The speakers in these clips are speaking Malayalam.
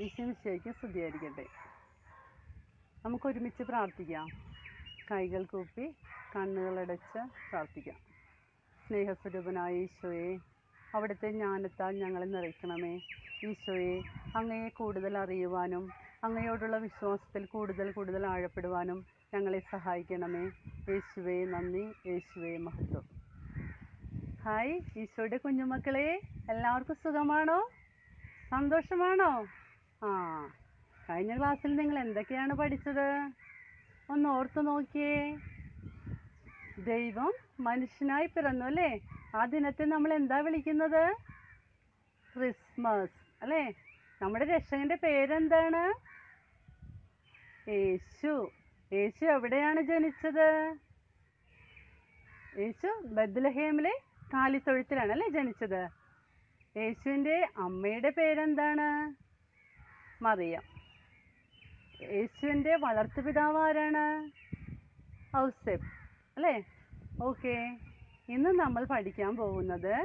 ഈശ്വമിശയ്ക്ക് സ്തുതിയായിരിക്കട്ടെ നമുക്ക് ഒരുമിച്ച് പ്രാർത്ഥിക്കാം കൈകൾ കൂപ്പി കണ്ണുകളടച്ച് പ്രാർത്ഥിക്കാം സ്നേഹസ്വരൂപനായ ഈശോയെ അവിടുത്തെ ജ്ഞാനത്താൽ ഞങ്ങളെ നിറയ്ക്കണമേ ഈശോയെ അങ്ങയെ കൂടുതൽ അറിയുവാനും അങ്ങയോടുള്ള വിശ്വാസത്തിൽ കൂടുതൽ കൂടുതൽ ആഴപ്പെടുവാനും ഞങ്ങളെ സഹായിക്കണമേ യേശുവേ നന്ദി യേശുവേ മഹത്വം ഹായ് ഈശോയുടെ കുഞ്ഞുമക്കളെ എല്ലാവർക്കും സുഖമാണോ സന്തോഷമാണോ ആ കഴിഞ്ഞ ക്ലാസ്സിൽ നിങ്ങൾ എന്തൊക്കെയാണ് പഠിച്ചത് ഒന്ന് ഓർത്തു നോക്കിയേ ദൈവം മനുഷ്യനായി പിറന്നു അല്ലേ ആ ദിനത്തെ നമ്മൾ എന്താ വിളിക്കുന്നത് ക്രിസ്മസ് അല്ലേ നമ്മുടെ രക്ഷകന്റെ പേരെന്താണ് യേശു യേശു എവിടെയാണ് ജനിച്ചത് യേശു ബദ്ലഹേമിലെ കാലിത്തൊഴുത്തിലാണ് അല്ലേ ജനിച്ചത് യേശുവിൻ്റെ അമ്മയുടെ പേരെന്താണ് മറിയം യേശുവിൻ്റെ വളർത്തുപിതാവ് ആരാണ് ഔസെപ്പ് അല്ലേ ഓക്കെ ഇന്ന് നമ്മൾ പഠിക്കാൻ പോകുന്നത്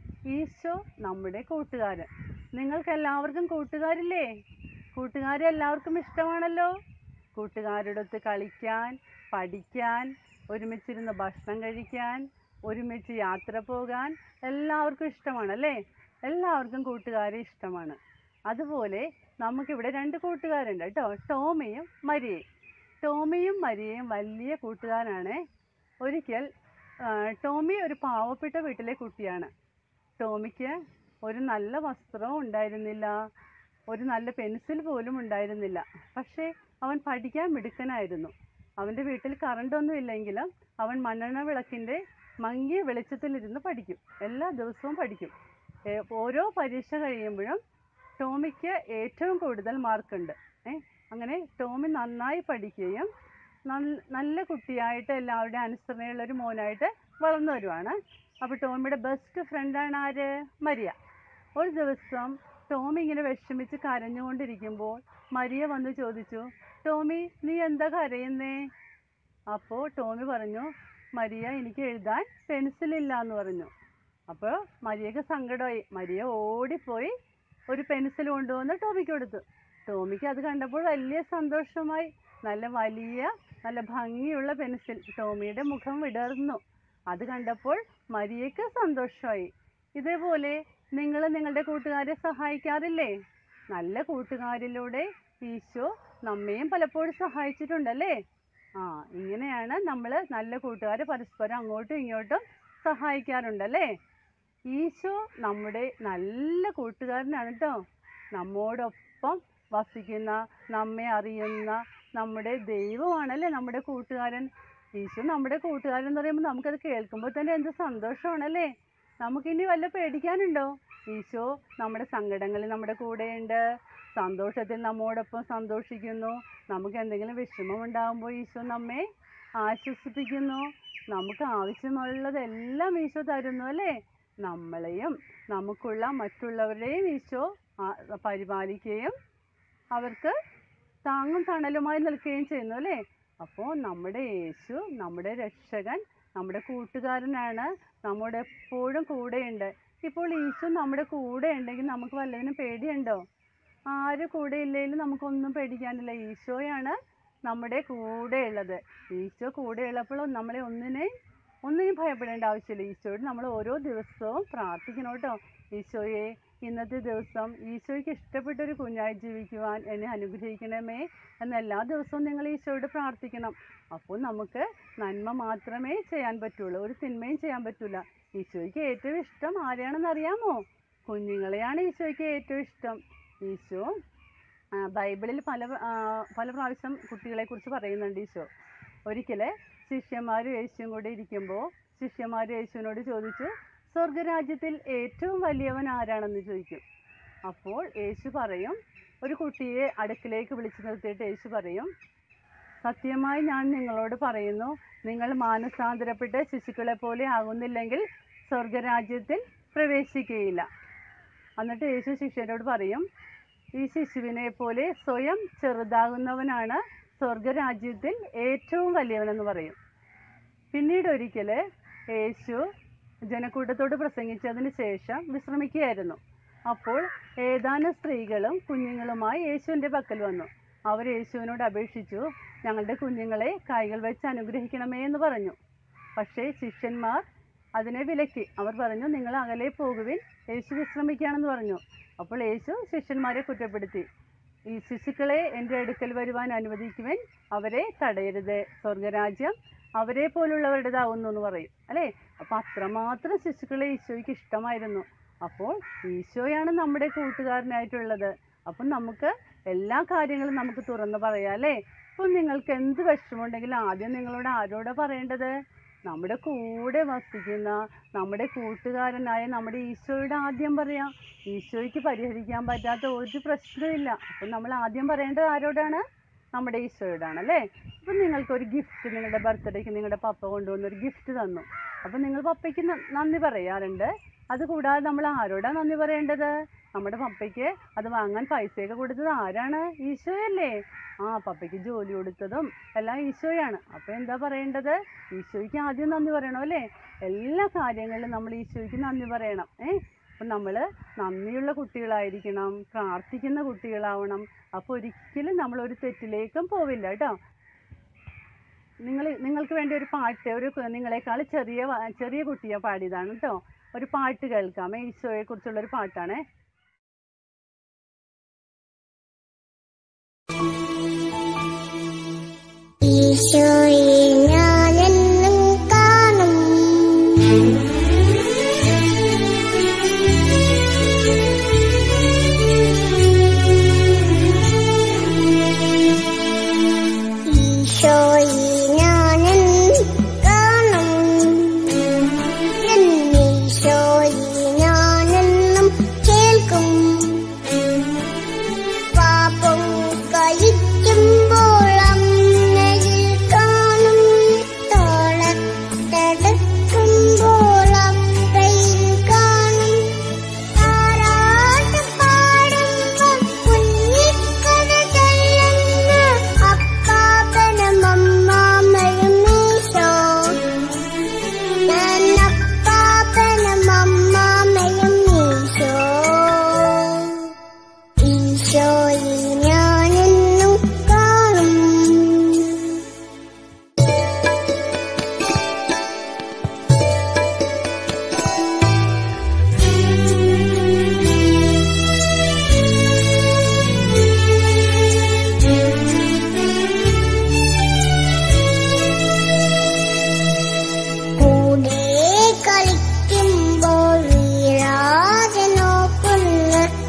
ഈശോ നമ്മുടെ കൂട്ടുകാരൻ നിങ്ങൾക്ക് എല്ലാവർക്കും കൂട്ടുകാരില്ലേ കൂട്ടുകാരെ എല്ലാവർക്കും ഇഷ്ടമാണല്ലോ കൂട്ടുകാരോടൊത്ത് കളിക്കാൻ പഠിക്കാൻ ഒരുമിച്ചിരുന്ന് ഭക്ഷണം കഴിക്കാൻ ഒരുമിച്ച് യാത്ര പോകാൻ എല്ലാവർക്കും ഇഷ്ടമാണല്ലേ എല്ലാവർക്കും കൂട്ടുകാരെ ഇഷ്ടമാണ് അതുപോലെ നമുക്കിവിടെ രണ്ട് കൂട്ടുകാരുണ്ട് കേട്ടോ ടോമിയും മരിയയും ടോമിയും മരിയയും വലിയ കൂട്ടുകാരാണ് ഒരിക്കൽ ആ, ടോമി ഒരു പാവപ്പെട്ട വീട്ടിലെ കുട്ടിയാണ് ടോമിക്ക് ഒരു നല്ല വസ്ത്രവും ഉണ്ടായിരുന്നില്ല ഒരു നല്ല പെൻസിൽ പോലും ഉണ്ടായിരുന്നില്ല പക്ഷേ അവൻ പഠിക്കാൻ മിടുക്കനായിരുന്നു അവൻ്റെ വീട്ടിൽ കറണ്ടൊന്നും ഇല്ലെങ്കിലും അവൻ മണ്ണെണ്ണ വിളക്കിൻ്റെ മങ്ങിയ വെളിച്ചത്തിലിരുന്ന് പഠിക്കും എല്ലാ ദിവസവും പഠിക്കും ഏ, ഓരോ പരീക്ഷ കഴിയുമ്പോഴും ടോമിക്ക് ഏറ്റവും കൂടുതൽ മാർക്കുണ്ട് ഏ അങ്ങനെ ടോമി നന്നായി പഠിക്കുകയും നൽ- നല്ല കുട്ടിയായിട്ട് എല്ലാവരുടെയും അനുസരണയുള്ള ഒരു മോനായിട്ട് വളർന്നു വരുവാണ് അപ്പോൾ ടോമിയുടെ ബെസ്റ്റ് ഫ്രണ്ടാണ് ആര് മരിയ ഒരു ദിവസം ടോമി ഇങ്ങനെ വിഷമിച്ച് കരഞ്ഞുകൊണ്ടിരിക്കുമ്പോൾ മരിയ വന്ന് ചോദിച്ചു ടോമി നീ എന്താ കരയുന്നേ അപ്പോൾ ടോമി പറഞ്ഞു മരിയ എനിക്ക് എഴുതാൻ പെൻസിലില്ല എന്ന് പറഞ്ഞു അപ്പോൾ മരിയക്ക് സങ്കടമായി മരിയ ഓടിപ്പോയി ഒരു പെൻസിൽ കൊണ്ടുവന്ന് ടോമിക്ക് കൊടുത്തു ടോമിക്ക് അത് കണ്ടപ്പോൾ വലിയ സന്തോഷമായി നല്ല വലിയ നല്ല ഭംഗിയുള്ള പെൻസിൽ ടോമിയുടെ മുഖം വിടർന്നു അത് കണ്ടപ്പോൾ മരിയക്ക് സന്തോഷമായി ഇതേപോലെ നിങ്ങൾ നിങ്ങളുടെ കൂട്ടുകാരെ സഹായിക്കാറില്ലേ നല്ല കൂട്ടുകാരിലൂടെ ഈശോ നമ്മയും പലപ്പോഴും സഹായിച്ചിട്ടുണ്ടല്ലേ ആ ഇങ്ങനെയാണ് നമ്മൾ നല്ല കൂട്ടുകാരെ പരസ്പരം അങ്ങോട്ടും ഇങ്ങോട്ടും സഹായിക്കാറുണ്ടല്ലേ ഈശോ നമ്മുടെ നല്ല കൂട്ടുകാരനാണ് കേട്ടോ നമ്മോടൊപ്പം വസിക്കുന്ന നമ്മെ അറിയുന്ന നമ്മുടെ ദൈവമാണല്ലേ നമ്മുടെ കൂട്ടുകാരൻ ഈശോ നമ്മുടെ കൂട്ടുകാരൻ എന്ന് പറയുമ്പോൾ നമുക്കത് കേൾക്കുമ്പോൾ തന്നെ എന്ത് സന്തോഷമാണല്ലേ നമുക്കിനി വല്ല പേടിക്കാനുണ്ടോ ഈശോ നമ്മുടെ സങ്കടങ്ങളിൽ നമ്മുടെ കൂടെയുണ്ട് സന്തോഷത്തിൽ നമ്മോടൊപ്പം സന്തോഷിക്കുന്നു നമുക്ക് എന്തെങ്കിലും വിഷമം ഉണ്ടാകുമ്പോൾ ഈശോ നമ്മെ ആശ്വസിപ്പിക്കുന്നു നമുക്ക് ആവശ്യമുള്ളതെല്ലാം ഈശോ തരുന്നു അല്ലേ നമ്മളെയും നമുക്കുള്ള മറ്റുള്ളവരെയും ഈശോ ആ- പരിപാലിക്കുകയും അവർക്ക് താങ്ങും തണലുമായി നിൽക്കുകയും ചെയ്യുന്നു അല്ലേ അപ്പോൾ നമ്മുടെ യേശു നമ്മുടെ രക്ഷകൻ നമ്മുടെ കൂട്ടുകാരനാണ് നമ്മുടെ എപ്പോഴും കൂടെയുണ്ട് ഇപ്പോൾ ഈശോ നമ്മുടെ കൂടെ ഉണ്ടെങ്കിൽ നമുക്ക് വല്ലതിനും പേടിയുണ്ടോ ആര് കൂടെ ഇല്ലെങ്കിലും നമുക്കൊന്നും പേടിക്കാനില്ല ഈശോയാണ് നമ്മുടെ കൂടെ ഉള്ളത് ഈശോ കൂടെ ഉള്ളപ്പോൾ നമ്മളെ ഒന്നിനെയും ഒന്നിനും ഭയപ്പെടേണ്ട ആവശ്യമില്ല ഈശോയോട് നമ്മൾ ഓരോ ദിവസവും പ്രാർത്ഥിക്കണം കേട്ടോ ഈശോയെ ഇന്നത്തെ ദിവസം ഈശോയ്ക്ക് ഇഷ്ടപ്പെട്ട ഒരു കുഞ്ഞായി ജീവിക്കുവാൻ എന്നെ അനുഗ്രഹിക്കണമേ എന്ന് എല്ലാ ദിവസവും നിങ്ങൾ ഈശോയോട് പ്രാർത്ഥിക്കണം അപ്പോൾ നമുക്ക് നന്മ മാത്രമേ ചെയ്യാൻ പറ്റുള്ളൂ ഒരു തിന്മയും ചെയ്യാൻ പറ്റില്ല ഈശോയ്ക്ക് ഏറ്റവും ഇഷ്ടം ആരെയാണെന്ന് അറിയാമോ കുഞ്ഞുങ്ങളെയാണ് ഈശോയ്ക്ക് ഏറ്റവും ഇഷ്ടം ഈശോ ആ, ബൈബിളിൽ പല ആ, പല പ്രാവശ്യം കുട്ടികളെക്കുറിച്ച് പറയുന്നുണ്ട് ഈശോ ഒരിക്കൽ ശിഷ്യന്മാരും യേശുവും കൂടെ ഇരിക്കുമ്പോൾ ശിഷ്യന്മാർ യേശുവിനോട് ചോദിച്ചു സ്വർഗരാജ്യത്തിൽ ഏറ്റവും വലിയവൻ ആരാണെന്ന് ചോദിക്കും അപ്പോൾ യേശു പറയും ഒരു കുട്ടിയെ അടുക്കിലേക്ക് വിളിച്ചു നിർത്തിയിട്ട് യേശു പറയും സത്യമായി ഞാൻ നിങ്ങളോട് പറയുന്നു നിങ്ങൾ മാനസാന്തരപ്പെട്ട് ശിശുക്കളെ പോലെ ആകുന്നില്ലെങ്കിൽ സ്വർഗരാജ്യത്തിൽ പ്രവേശിക്കുകയില്ല എന്നിട്ട് യേശു ശിഷ്യരോട് പറയും ഈ ശിശുവിനെ പോലെ സ്വയം ചെറുതാകുന്നവനാണ് സ്വർഗരാജ്യത്തിൽ ഏറ്റവും വലിയവനെന്ന് പറയും പിന്നീട് ഒരിക്കൽ യേശു ജനക്കൂട്ടത്തോട് പ്രസംഗിച്ചതിന് ശേഷം വിശ്രമിക്കുകയായിരുന്നു അപ്പോൾ ഏതാനും സ്ത്രീകളും കുഞ്ഞുങ്ങളുമായി യേശുവിൻ്റെ പക്കൽ വന്നു അവർ യേശുവിനോട് അപേക്ഷിച്ചു ഞങ്ങളുടെ കുഞ്ഞുങ്ങളെ കൈകൾ വെച്ച് അനുഗ്രഹിക്കണമേ എന്ന് പറഞ്ഞു പക്ഷേ ശിഷ്യന്മാർ അതിനെ വിലക്കി അവർ പറഞ്ഞു നിങ്ങൾ അകലെ പോകുവിൻ യേശു വിശ്രമിക്കുകയാണെന്ന് പറഞ്ഞു അപ്പോൾ യേശു ശിഷ്യന്മാരെ കുറ്റപ്പെടുത്തി ഈ ശിശുക്കളെ എൻ്റെ അടുക്കൽ വരുവാൻ അനുവദിക്കുവാൻ അവരെ തടയരുത് സ്വർഗരാജ്യം അവരെ പോലുള്ളവരുടേതാവുന്നു എന്ന് പറയും അല്ലേ അപ്പം അത്രമാത്രം ശിശുക്കളെ ഈശോയ്ക്ക് ഇഷ്ടമായിരുന്നു അപ്പോൾ ഈശോയാണ് നമ്മുടെ കൂട്ടുകാരനായിട്ടുള്ളത് അപ്പം നമുക്ക് എല്ലാ കാര്യങ്ങളും നമുക്ക് തുറന്ന് പറയാം അല്ലേ ഇപ്പം നിങ്ങൾക്ക് എന്ത് വിഷമമുണ്ടെങ്കിലും ആദ്യം നിങ്ങളോട് ആരോടാ പറയേണ്ടത് നമ്മുടെ കൂടെ വസിക്കുന്ന നമ്മുടെ കൂട്ടുകാരനായ നമ്മുടെ ഈശോയോട് ആദ്യം പറയാം ഈശോയ്ക്ക് പരിഹരിക്കാൻ പറ്റാത്ത ഒരു പ്രശ്നമില്ല അപ്പം നമ്മൾ ആദ്യം പറയേണ്ടത് ആരോടാണ് നമ്മുടെ ഈശോയോടാണ് അല്ലേ അപ്പം നിങ്ങൾക്ക് ഒരു ഗിഫ്റ്റ് നിങ്ങളുടെ ബർത്ത്ഡേക്ക് നിങ്ങളുടെ പപ്പ കൊണ്ടുവന്ന ഒരു ഗിഫ്റ്റ് തന്നു അപ്പം നിങ്ങൾ പപ്പയ്ക്ക് ന- നന്ദി പറയാറുണ്ട് അതുകൂടാതെ നമ്മൾ ആരോടാ നന്ദി പറയേണ്ടത് നമ്മുടെ പപ്പയ്ക്ക് അത് വാങ്ങാൻ പൈസയൊക്കെ കൊടുത്തത് ആരാണ് ഈശോയല്ലേ ആ പപ്പയ്ക്ക് ജോലി കൊടുത്തതും എല്ലാം ഈശോയാണ് അപ്പോൾ എന്താ പറയേണ്ടത് ഈശോയ്ക്ക് ആദ്യം നന്ദി പറയണം അല്ലേ എല്ലാ കാര്യങ്ങളിലും നമ്മൾ ഈശോയ്ക്ക് നന്ദി പറയണം ഏ അപ്പം നമ്മൾ നന്ദിയുള്ള കുട്ടികളായിരിക്കണം പ്രാർത്ഥിക്കുന്ന കുട്ടികളാവണം അപ്പോൾ ഒരിക്കലും നമ്മൾ ഒരു തെറ്റിലേക്കും പോവില്ല കേട്ടോ നിങ്ങൾ നിങ്ങൾക്ക് വേണ്ടി ഒരു പാട്ട് ഒരു കു- നിങ്ങളെക്കാൾ ചെറിയ വ- ചെറിയ കുട്ടിയെ പാടിയതാണ് കേട്ടോ ഒരു പാട്ട് കേൾക്കാം ഈശോയെ കുറിച്ചുള്ള ഒരു പാട്ടാണേ ഈശോയെ ഞാനെന്നും കാണും ഈശോയെ ഞാനെന്നും കാണും എന്നീശോയെ ഞാനെന്നും കേൾക്കും പാപം കഴിക്കുമ്പോൾ അമ്മയിൽ കാണും തോളത്തെടുക്കുമ്പോൾ അമ്മയിൽ കാണും താരാട്ട് പാടുമ്പോൾ കുഞ്ഞിക്കഥ ചൊല്ലുന്ന അപ്പാപ്പനും അമ്മാമ്മയും ഈശോ ഞാൻ അപ്പാപ്പനും അമ്മാമ്മയും ഈശോ ഈശോയെ ഞാനെന്നും കാണും കൂടെ കളിക്കുമ്പോൾ വീഴാതെ നോക്കുന്ന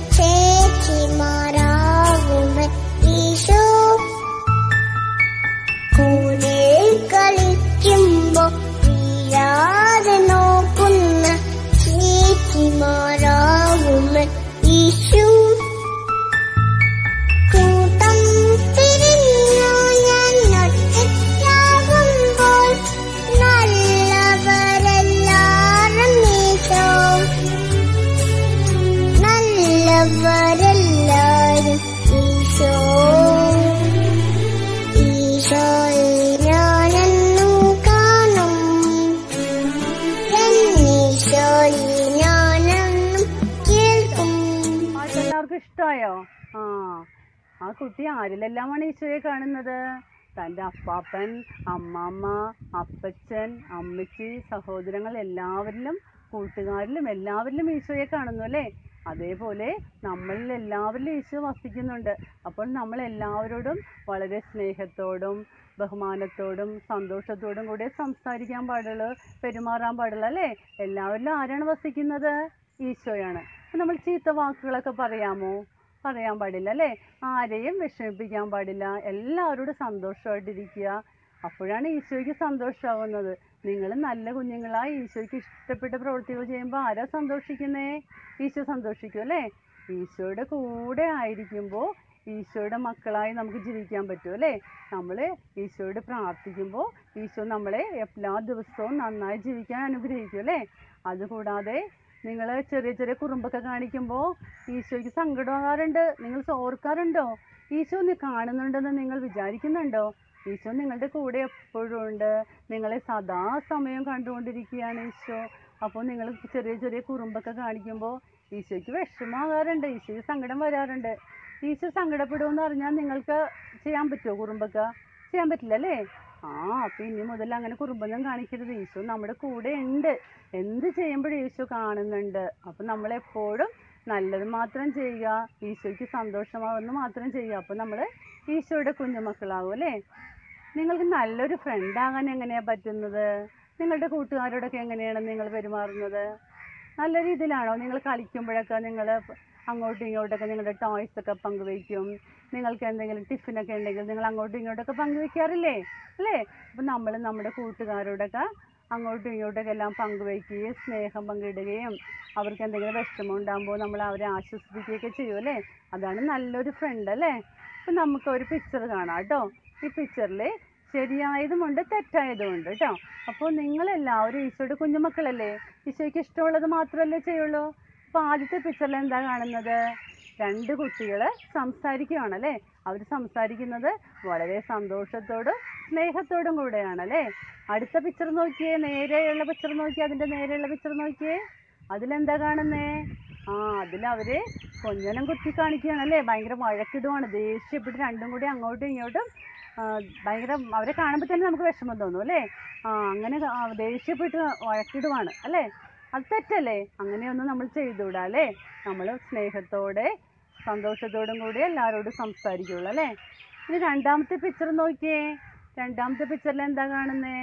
ചേച്ചിമാരാകുമൻ ഈശോ കൂടെ കളിക്കുമ്പോൾ വീഴാതെ നോക്കുന്ന ചേച്ചിമാരാകുമൻ ഈശോ കൂട്ടം തിരിഞ്ഞു ഞാൻ ഒറ്റയ്ക്കാകുമ്പോൾ നല്ലവരെല്ലാരും ഈശോ നല്ലവരെല്ലാരും ഈശോ ഈശോയെ ഞാനെന്നും കാണും എന്നീശോയെ ഞാനെന്നും കേൾക്കും പാട്ട് എല്ലാവർക്കും ഇഷ്ടമായോ ആ ആ കുട്ടി ആരിലെല്ലാമാണ് ഈശോയെ കാണുന്നത് തൻ്റെ അപ്പാപ്പൻ അമ്മാമ്മ അപ്പച്ചൻ അമ്മച്ചി സഹോദരങ്ങൾ എല്ലാവരിലും കൂട്ടുകാരിലും എല്ലാവരിലും ഈശോയെ കാണുന്നു അല്ലേ അതേപോലെ നമ്മളിൽ എല്ലാവരിലും ഈശോ വസിക്കുന്നുണ്ട് അപ്പോൾ നമ്മൾ എല്ലാവരോടും വളരെ സ്നേഹത്തോടും ബഹുമാനത്തോടും സന്തോഷത്തോടും കൂടെ സംസാരിക്കാൻ പാടുള്ളൂ പെരുമാറാൻ പാടുള്ളൂ അല്ലേ എല്ലാവരിലും ആരാണ് വസിക്കുന്നത് ഈശോയാണ് അപ്പോൾ നമ്മൾ ചീത്ത വാക്കുകളൊക്കെ പറയാമോ പറയാൻ പാടില്ല അല്ലേ ആരെയും വിഷമിപ്പിക്കാൻ പാടില്ല എല്ലാവരോടും സന്തോഷമായിട്ടിരിക്കുക അപ്പോഴാണ് ഈശോയ്ക്ക് സന്തോഷമാവുന്നത് നിങ്ങൾ നല്ല കുഞ്ഞുങ്ങളായി ഈശോയ്ക്ക് ഇഷ്ടപ്പെട്ട പ്രവൃത്തികൾ ചെയ്യുമ്പോൾ ആരാ സന്തോഷിക്കുന്നേ ഈശോ സന്തോഷിക്കും അല്ലേ ഈശോയുടെ കൂടെ ആയിരിക്കുമ്പോൾ ഈശോയുടെ മക്കളായി നമുക്ക് ജീവിക്കാൻ പറ്റും അല്ലേ നമ്മൾ ഈശോയോട് പ്രാർത്ഥിക്കുമ്പോൾ ഈശോ നമ്മളെ എല്ലാ ദിവസവും നന്നായി ജീവിക്കാൻ അനുഗ്രഹിക്കും അല്ലേ അതുകൂടാതെ നിങ്ങൾ ചെറിയ ചെറിയ കുറുമ്പൊക്കെ കാണിക്കുമ്പോൾ ഈശോയ്ക്ക് സങ്കടമാകാറുണ്ട് നിങ്ങൾ ഓർക്കാറുണ്ടോ ഈശോ നീ കാണുന്നുണ്ടെന്ന് നിങ്ങൾ വിചാരിക്കുന്നുണ്ടോ ഈശോ നിങ്ങളുടെ കൂടെ എപ്പോഴും ഉണ്ട് നിങ്ങളെ സദാ സമയം കണ്ടുകൊണ്ടിരിക്കുകയാണ് ഈശോ അപ്പോൾ നിങ്ങൾ ചെറിയ ചെറിയ കുറുമ്പൊക്കെ കാണിക്കുമ്പോൾ ഈശോയ്ക്ക് വിഷമാകാറുണ്ട് ഈശോയ്ക്ക് സങ്കടം വരാറുണ്ട് ഈശോ സങ്കടപ്പെടുമെന്ന് പറഞ്ഞാൽ നിങ്ങൾക്ക് ചെയ്യാൻ പറ്റുമോ കുറുമ്പൊക്കെ ചെയ്യാൻ പറ്റില്ല അല്ലേ ആ അപ്പം ഇനി മുതൽ അങ്ങനെ കുറുമ്പൊന്നും കാണിക്കരുത് ഈശോ നമ്മുടെ കൂടെ ഉണ്ട് എന്ത് ചെയ്യുമ്പോഴും ഈശോ കാണുന്നുണ്ട് അപ്പം നമ്മളെപ്പോഴും നല്ലത് മാത്രം ചെയ്യുക ഈശോയ്ക്ക് സന്തോഷമാവുന്ന മാത്രം ചെയ്യുക അപ്പം നമ്മൾ ഈശോയുടെ കുഞ്ഞുമക്കളാവും അല്ലേ നിങ്ങൾക്ക് നല്ലൊരു ഫ്രണ്ട് ആകാൻ എങ്ങനെയാണ് പറ്റുന്നത് നിങ്ങളുടെ കൂട്ടുകാരോടൊക്കെ എങ്ങനെയാണ് നിങ്ങൾ പെരുമാറുന്നത് നല്ല രീതിയിലാണോ നിങ്ങൾ കളിക്കുമ്പോഴൊക്കെ നിങ്ങൾ അങ്ങോട്ടും ഇങ്ങോട്ടൊക്കെ നിങ്ങളുടെ ടോയ്സ് ഒക്കെ പങ്കുവയ്ക്കും നിങ്ങൾക്ക് എന്തെങ്കിലും ടിഫിനൊക്കെ ഉണ്ടെങ്കിൽ നിങ്ങൾ അങ്ങോട്ടും ഇങ്ങോട്ടൊക്കെ പങ്കുവയ്ക്കാറില്ലേ അല്ലേ അപ്പം നമ്മൾ നമ്മുടെ കൂട്ടുകാരോടൊക്കെ അങ്ങോട്ടും ഇങ്ങോട്ടൊക്കെ എല്ലാം പങ്കുവയ്ക്കുകയും സ്നേഹം പങ്കിടുകയും അവർക്ക് എന്തെങ്കിലും വിഷമം ഉണ്ടാകുമ്പോൾ നമ്മൾ അവരെ ആശ്വസിപ്പിക്കുകയൊക്കെ ചെയ്യും അല്ലേ അതാണ് നല്ലൊരു ഫ്രണ്ട് അല്ലേ അപ്പം നമുക്ക് ഒരു പിക്ചർ കാണാം കേട്ടോ ഈ പിക്ചറിൽ ശരിയായതുമുണ്ട് തെറ്റായതുമുണ്ട് കേട്ടോ അപ്പോൾ നിങ്ങളെല്ലാവരും ഈശോയുടെ കുഞ്ഞുമക്കളല്ലേ ഈശോയ്ക്ക് ഇഷ്ടമുള്ളത് മാത്രമല്ലേ ചെയ്യുള്ളൂ അപ്പോൾ ആദ്യത്തെ പിക്ചറിൽ എന്താ കാണുന്നത് രണ്ട് കുട്ടികൾ സംസാരിക്കുകയാണല്ലേ അവർ സംസാരിക്കുന്നത് വളരെ സന്തോഷത്തോടും സ്നേഹത്തോടും കൂടെയാണല്ലേ അടുത്ത പിക്ചർ നോക്കിയേ നേരെയുള്ള പിക്ചർ നോക്കിയേ അതിൻ്റെ നേരെയുള്ള പിക്ചർ നോക്കിയേ അതിലെന്താ കാണുന്നേ ആ അതിലവര് കൊഞ്ഞനം കുത്തി കാണിക്കുകയാണല്ലേ ഭയങ്കര വഴക്കിടുവാണ് ദേഷ്യപ്പെട്ട് രണ്ടും കൂടി അങ്ങോട്ടും ഇങ്ങോട്ടും ആ, ഭയങ്കര അവരെ കാണുമ്പോൾ തന്നെ നമുക്ക് വിഷമം തോന്നും അല്ലേ ആ അങ്ങനെ ആ, ദേഷ്യപ്പെട്ട് വഴക്കിടുവാണ് അല്ലേ അത് തെറ്റല്ലേ അങ്ങനെയൊന്നും നമ്മൾ ചെയ്തുകൂടാ അല്ലേ നമ്മൾ സ്നേഹത്തോടെ സന്തോഷത്തോടും കൂടി എല്ലാവരോടും സംസാരിക്കുള്ളൂ അല്ലേ ഇനി രണ്ടാമത്തെ പിക്ചർ നോക്കിയേ രണ്ടാമത്തെ പിക്ചറിൽ എന്താ കാണുന്നേ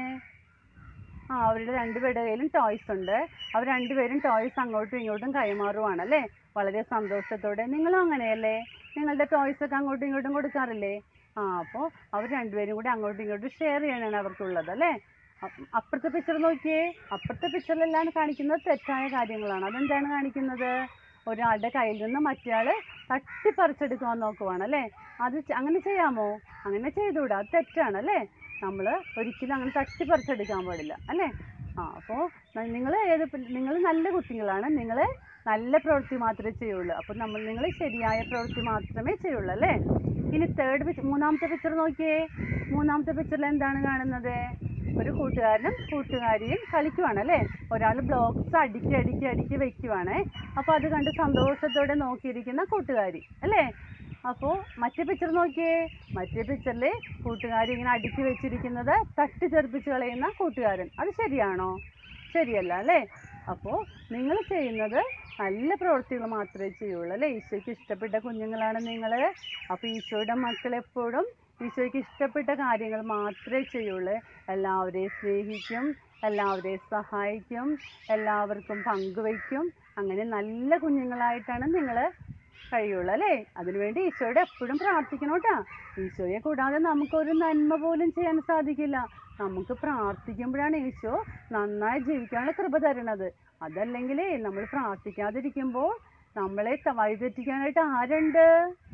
ആ അവരുടെ രണ്ടുപേരുടെ കയ്യിലും ടോയ്സ് ഉണ്ട് അവർ രണ്ടുപേരും ടോയ്സ് അങ്ങോട്ടും ഇങ്ങോട്ടും കൈമാറുവാണ് അല്ലേ വളരെ സന്തോഷത്തോടെ നിങ്ങളും അങ്ങനെയല്ലേ നിങ്ങളുടെ ടോയ്സ് ഒക്കെ അങ്ങോട്ടും ഇങ്ങോട്ടും കൊടുക്കാറില്ലേ ആ അപ്പോൾ അവർ രണ്ടുപേരും കൂടി അങ്ങോട്ടും ഇങ്ങോട്ടും ഷെയർ ചെയ്യാനാണ് അവർക്കുള്ളത് അല്ലേ അപ്പ- അപ്പുറത്തെ പിക്ചർ നോക്കിയേ അപ്പുറത്തെ പിക്ചറിലെല്ലാം കാണിക്കുന്നത് തെറ്റായ കാര്യങ്ങളാണ് അതെന്താണ് കാണിക്കുന്നത് ഒരാളുടെ കയ്യിൽ നിന്ന് മറ്റേയാൾ തട്ടിപ്പറിച്ചെടുക്കാൻ നോക്കുവാണ് അല്ലേ അത് ചെ- അങ്ങനെ ചെയ്യാമോ അങ്ങനെ ചെയ്തുകൂടാ അത് തെറ്റാണ് അല്ലേ നമ്മൾ ഒരിക്കലും അങ്ങനെ തട്ടിപ്പറിച്ചെടുക്കാൻ പാടില്ല അല്ലേ ആ അപ്പോൾ നിങ്ങൾ ഏത് നിങ്ങൾ നല്ല കുട്ടികളാണ് നിങ്ങൾ നല്ല പ്രവൃത്തി മാത്രമേ ചെയ്യുള്ളൂ അപ്പോൾ നമ്മൾ നിങ്ങൾ ശരിയായ പ്രവൃത്തി മാത്രമേ ചെയ്യുള്ളൂ അല്ലേ ഇനി തേർഡ് പിക്ചർ മൂന്നാമത്തെ പിക്ചർ നോക്കിയേ മൂന്നാമത്തെ പിക്ചറിൽ എന്താണ് കാണുന്നത് ഒരു കൂട്ടുകാരനും കൂട്ടുകാരിയും കളിക്കുവാണ് അല്ലേ ഒരാൾ ബ്ലോക്സ് അടുക്കി അടുക്കി അടുക്കി വെക്കുവാണേ അപ്പോൾ അത് കണ്ട് സന്തോഷത്തോടെ നോക്കിയിരിക്കുന്ന കൂട്ടുകാരി അല്ലേ അപ്പോൾ മറ്റേ പിക്ചർ നോക്കിയേ മറ്റേ പിക്ചറിൽ കൂട്ടുകാരി ഇങ്ങനെ അടുക്കി വെച്ചിരിക്കുന്നത് തട്ടി തെറിപ്പിച്ച് കളയുന്ന കൂട്ടുകാരൻ അത് ശരിയാണോ ശരിയല്ല അല്ലേ അപ്പോൾ നിങ്ങൾ ചെയ്യുന്നത് നല്ല പ്രവൃത്തികൾ മാത്രമേ ചെയ്യുള്ളൂ അല്ലേ ഈശോയ്ക്ക് ഇഷ്ടപ്പെട്ട കുഞ്ഞുങ്ങളാണ് നിങ്ങൾ അപ്പോൾ ഈശോയുടെ മക്കൾ എപ്പോഴും ഈശോയ്ക്ക് ഇഷ്ടപ്പെട്ട കാര്യങ്ങൾ മാത്രമേ ചെയ്യുള്ളൂ എല്ലാവരെയും സ്നേഹിക്കും എല്ലാവരെയും സഹായിക്കും എല്ലാവർക്കും പങ്കുവയ്ക്കും അങ്ങനെ നല്ല കുഞ്ഞുങ്ങളായിട്ടാണ് നിങ്ങൾ കഴിയുള്ളൂ അല്ലേ അതിനുവേണ്ടി ഈശോയോട് എപ്പോഴും പ്രാർത്ഥിക്കണം കേട്ടോ ഈശോയെ കൂടാതെ നമുക്കൊരു നന്മ പോലും ചെയ്യാൻ സാധിക്കില്ല നമുക്ക് പ്രാർത്ഥിക്കുമ്പോഴാണ് ഈശോ നന്നായി ജീവിക്കാനുള്ള കൃപ തരണത് അതല്ലെങ്കിൽ നമ്മൾ പ്രാർത്ഥിക്കാതിരിക്കുമ്പോൾ നമ്മളെ ത- വഴിതെറ്റിക്കാനായിട്ട് ആരുണ്ട്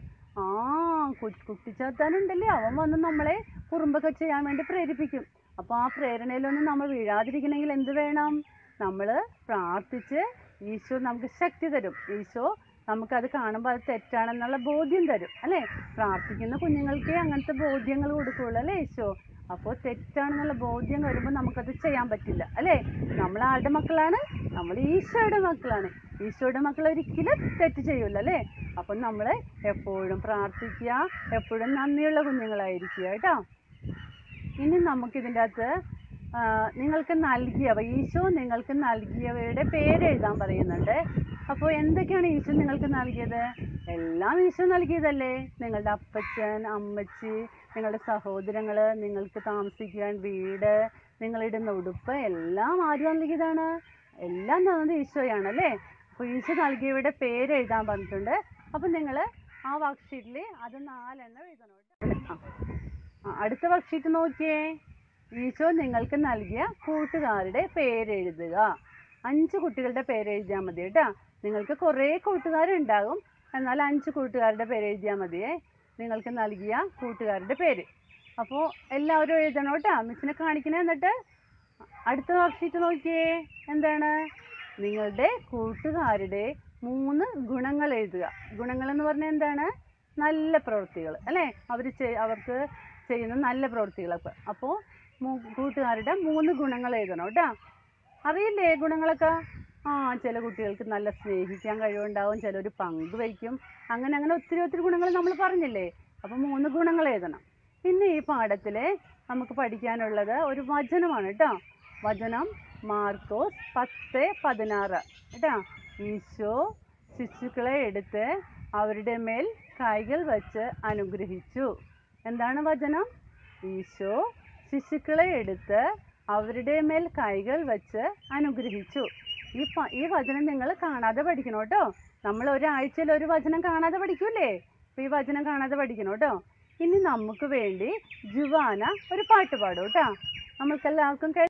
ആ കു- കുട്ടിച്ചാത്താനുണ്ടല്ലേ അവൻ വന്ന് നമ്മളെ കുറുമ്പൊക്കെ ചെയ്യാൻ വേണ്ടി പ്രേരിപ്പിക്കും അപ്പോൾ ആ പ്രേരണയിലൊന്നും നമ്മൾ വീഴാതിരിക്കണമെങ്കിൽ എന്ത് വേണം നമ്മൾ പ്രാർത്ഥിച്ച് ഈശോ നമുക്ക് ശക്തി തരും ഈശോ നമുക്കത് കാണുമ്പോൾ അത് തെറ്റാണെന്നുള്ള ബോധ്യം തരും അല്ലേ പ്രാർത്ഥിക്കുന്ന കുഞ്ഞുങ്ങൾക്കേ അങ്ങനത്തെ ബോധ്യങ്ങൾ കൊടുക്കുകയുള്ളൂ അല്ലേ ഈശോ അപ്പോൾ തെറ്റാണെന്നുള്ള ബോധ്യം വരുമ്പോൾ നമുക്കത് ചെയ്യാൻ പറ്റില്ല അല്ലേ നമ്മൾ ആരുടെ മക്കളാണ് നമ്മൾ ഈശോയുടെ മക്കളാണ് ഈശോയുടെ മക്കൾ ഒരിക്കലും തെറ്റ് ചെയ്യൂല അല്ലേ അപ്പം നമ്മൾ എപ്പോഴും പ്രാർത്ഥിക്കുക എപ്പോഴും നന്ദിയുള്ള കുഞ്ഞുങ്ങളായിരിക്കുക കേട്ടോ ഇനി നമുക്കിതിൻ്റെ അകത്ത് ആ, നിങ്ങൾക്ക് നൽകിയവ ഈശോ നിങ്ങൾക്ക് നൽകിയവയുടെ പേര് എഴുതാൻ പറയുന്നുണ്ട് അപ്പോൾ എന്തൊക്കെയാണ് ഈശോ നിങ്ങൾക്ക് നൽകിയത് എല്ലാം ഈശോ നൽകിയതല്ലേ നിങ്ങളുടെ അപ്പച്ചൻ അമ്മച്ചി നിങ്ങളുടെ സഹോദരങ്ങൾ നിങ്ങൾക്ക് താമസിക്കാൻ വീട് നിങ്ങളിടുന്ന ഉടുപ്പ് എല്ലാം ആര് നൽകിയതാണ് എല്ലാം തന്നത് ഈശോയാണ് അല്ലേ അപ്പോൾ ഈശോ നൽകിയവയുടെ പേര് എഴുതാൻ പറഞ്ഞിട്ടുണ്ട് അപ്പോൾ നിങ്ങൾ ആ വർക്ക്ഷീറ്റിൽ അത് നാലെണ്ണം എഴുതണം കേട്ടോ ആ, അടുത്ത വർക്ക്ഷീറ്റ് നോക്കിയേ ഈശോ നിങ്ങൾക്ക് നൽകിയ കൂട്ടുകാരുടെ പേരെഴുതുക അഞ്ച് കുട്ടികളുടെ പേര് എഴുതിയാൽ മതി കേട്ടോ നിങ്ങൾക്ക് കുറേ കൂട്ടുകാരുണ്ടാകും എന്നാൽ അഞ്ച് കൂട്ടുകാരുടെ പേര് എഴുതിയാൽ മതിയേ നിങ്ങൾക്ക് നൽകിയ കൂട്ടുകാരുടെ പേര് അപ്പോൾ എല്ലാവരും എഴുതണം കേട്ടോ മിസ്സിനെ കാണിക്കണേ എന്നിട്ട് അടുത്ത വർക്ക്ഷീറ്റ് നോക്കിയേ എന്താണ് നിങ്ങളുടെ കൂട്ടുകാരുടെ മൂന്ന് ഗുണങ്ങൾ എഴുതുക ഗുണങ്ങൾ എന്ന് പറഞ്ഞാൽ എന്താണ് നല്ല പ്രവൃത്തികൾ അല്ലേ അവർ അവർക്ക് ചെയ്യുന്ന നല്ല പ്രവൃത്തികളൊക്കെ അപ്പോൾ കൂട്ടുകാരുടെ മൂന്ന് ഗുണങ്ങൾ എഴുതണം കേട്ടോ അറിയില്ലേ ഗുണങ്ങളൊക്കെ ആ ചില കുട്ടികൾക്ക് നല്ല സ്നേഹിക്കാൻ കഴിവുണ്ടാവും ചിലർ പങ്കുവയ്ക്കും അങ്ങനെ അങ്ങനെ ഒത്തിരി ഒത്തിരി ഗുണങ്ങൾ നമ്മൾ പറഞ്ഞില്ലേ അപ്പം മൂന്ന് ഗുണങ്ങൾ എഴുതണം പിന്നെ ഈ പാഠത്തിൽ നമുക്ക് പഠിക്കാനുള്ളത് ഒരു വചനമാണ് കേട്ടോ വചനം മാർക്കോസ് പത്ത് പതിനാറ് കേട്ടോ ഈശോ ശിശുക്കളെ എടുത്ത് അവരുടെ മേൽ കൈകൾ വച്ച് അനുഗ്രഹിച്ചു എന്താണ് വചനം ഈശോ ശിശുക്കളെ എടുത്ത് അവരുടെ മേൽ കൈകൾ വച്ച് അനുഗ്രഹിച്ചു ഈ പ- ഈ വചനം നിങ്ങൾ കാണാതെ പഠിക്കണം കേട്ടോ നമ്മൾ ഒരാഴ്ചയിൽ ഒരു വചനം കാണാതെ പഠിക്കൂലേ അപ്പോൾ ഈ വചനം കാണാതെ പഠിക്കണം കേട്ടോ ഇനി നമുക്ക് വേണ്ടി ജുവാന ഒരു പാട്ട് പാടും കേട്ടോ നമ്മൾക്കെല്ലാവർക്കും കേ